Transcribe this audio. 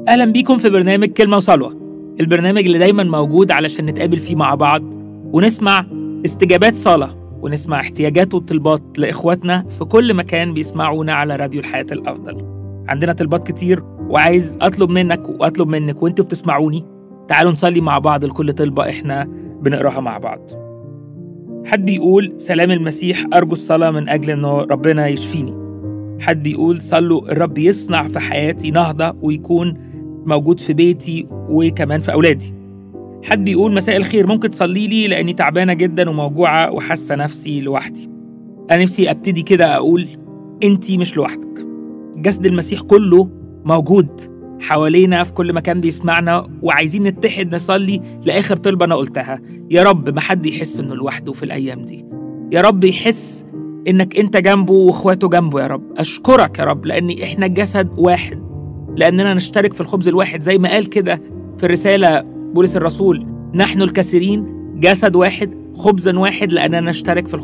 أهلا بيكم في برنامج كلمة وصلوة البرنامج اللي دايما موجود علشان نتقابل فيه مع بعض ونسمع استجابات صلاة ونسمع احتياجات وطلبات لإخواتنا في كل مكان بيسمعونا على راديو الحياة الأفضل عندنا طلبات كتير وعايز أطلب منك وأطلب منك وأنتوا بتسمعوني تعالوا نصلي مع بعض لكل طلبة إحنا بنقراها مع بعض حد بيقول سلام المسيح أرجو الصلاة من أجل إنه ربنا يشفيني حد بيقول صلوا الرب يصنع في حياتي نهضة ويكون موجود في بيتي وكمان في أولادي حد بيقول مساء الخير ممكن تصلي لي لأني تعبانة جدا وموجوعة وحاسة نفسي لوحدي أنا نفسي أبتدي كده أقول أنتي مش لوحدك جسد المسيح كله موجود حوالينا في كل مكان بيسمعنا وعايزين نتحد نصلي لآخر طلبة أنا قلتها يا رب ما حد يحس إنه لوحده في الأيام دي يا رب يحس إنك أنت جنبه وإخواته جنبه يا رب أشكرك يا رب لأن إحنا جسد واحد لأننا نشترك في الخبز الواحد زي ما قال كده في الرسالة بولس الرسول نحن الكثيرين جسد واحد خبز واحد لأننا نشترك في الخبز